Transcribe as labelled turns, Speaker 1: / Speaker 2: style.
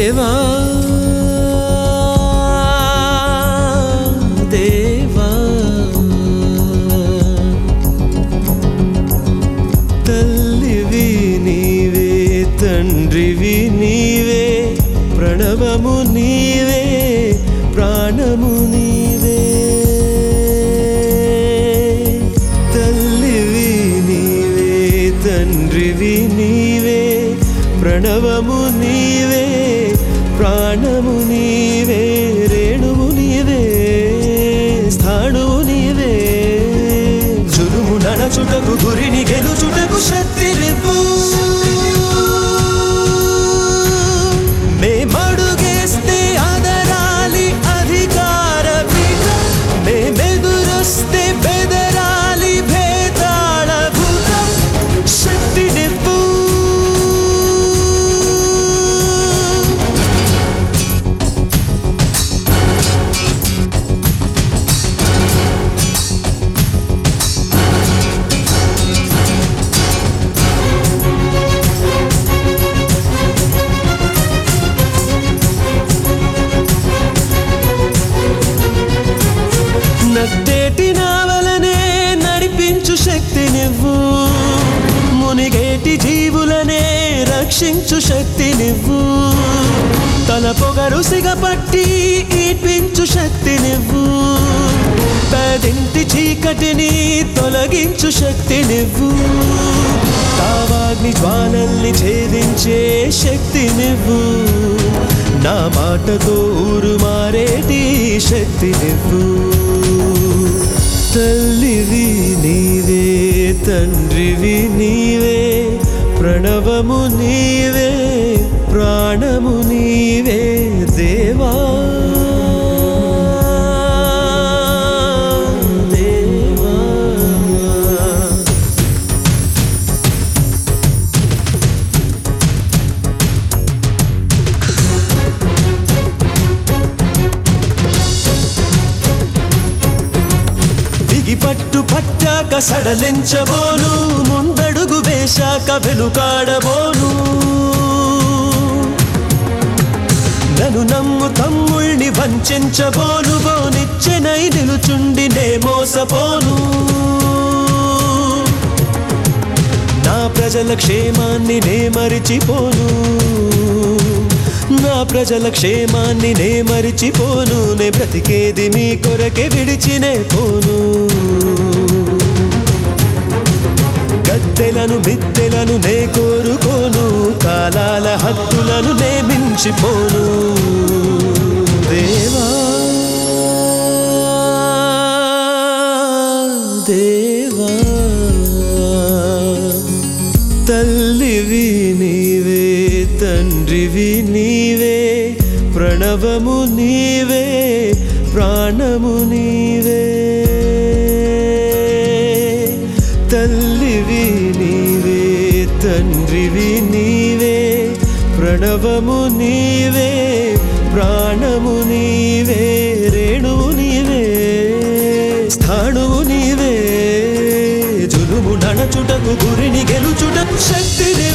Speaker 1: దేవా దేవా తల్లివి నీవే తండ్రివి నీవే ప్రణవము నీవే ప్రాణము నీవే తల్లివి నీవే తండ్రివి నీవే ప్రణవము నీవే ప్రాణము నీవే రేణువు నీవే స్థాణువు నీవే జులుము నడచుటకు గురిని గెలుచుటకు శక్తి నివ్వు మేమడుగేస్తే అదరాలి అధికార పీఠం మేమెదురొస్తే బెదరాలి భేదాళ భూతం శక్తి నివ్వు నట్టేటి నావలనే నడిపించు శక్తి నువ్వు మునిగేటి జీవులనే రక్షించు శక్తి నువ్వు తల పొగరు సిగపట్టి ఈడ్పించు శక్తి నువ్వు పేదింటి చీకటిని తొలగించు శక్తి నువ్వు కావాగ్ని జ్వాలల్ని ఛేదించే శక్తి నువ్వు నా మాటతో ఊరు మారేటి శక్తి నువ్వు తల్లివి నీవే తండ్రివి నీవే ప్రణవము నీవే ప్రాణము నీవే దేవా దేవా దిగి పట్టు పట్టాక సడలించబోను ముందడుగు వేశాక వెనుకాడబోను నన్ను నమ్ము తమ్ముళ్ళని వంచబోను బోనిచ్చెనై నిలుచుండి నే మోసపోను నా ప్రజల క్షేమాన్ని నే మరిచిపోను నా ప్రజల క్షేమాన్ని నే మరిచిపోను నే బ్రతికేది మీ కొరకే విడిచినే పోను గద్దెలను మిద్దెలను నే కోరుకోను కాలాల హద్దులను నే మించిపోను దేవా దేవా తల్లివి నీవే తండ్రివి నీవే ప్రణవము నీవే ప్రాణము నీవే తల్లివి నీవే తండ్రివి నీవే ప్రణవము నీవే ప్రాణము నీవే రేణువు నీవే స్థాణువు నీవే జులుము నడచుటకు గురిని గెలుచుటకు శక్తి